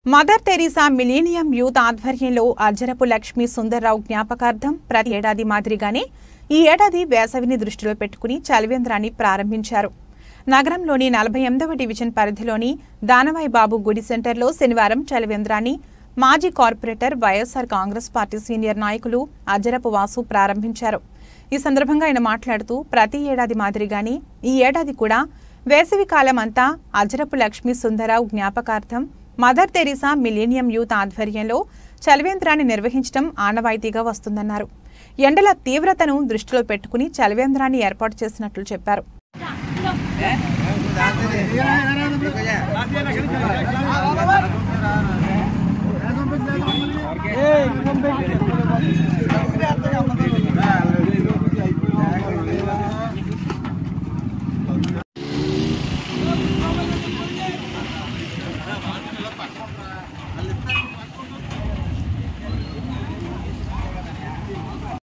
Mother Teresa millennium youth ఆధ్వర్యంలో అర్జరపు లక్ష్మి సుందర్రావు జ్ఞాపకార్థం ప్రతి ఏడాది మాదిరిగానే ఈ ఏడాది వేసవిని దృష్టిలో పెట్టుకుని చలివేంద్రాన్ని ప్రారంభించారు నగరంలోని నలభై ఎనిమిదవ డివిజన్ పరిధిలోని దానవాయి బాబు గుడి సెంటర్లో శనివారం చలివేంద్రాన్ని మాజీ corporator YSR Congress party senior నాయకులు అజరపు వాసు ప్రారంభించారు ఈ సందర్భంగా ఆయన మాట్లాడుతూ ప్రతి ఏడాది మాదిరిగానే ఈ ఏడాది కూడా వేసవి కాలం అంతా అజరపు లక్ష్మి సుందరరావు జ్ఞాపకార్థం మదర్ తెరీసా మిలీనియం యూత్ ఆధ్వర్యంలో చలివేంద్రాన్ని నిర్వహించడం ఆనవాయితీగా వస్తుందన్నారు ఎండల తీవ్రతను దృష్టిలో పెట్టుకుని చలివేంద్రాన్ని ఏర్పాటు చేసినట్లు చెప్పారు ఏ?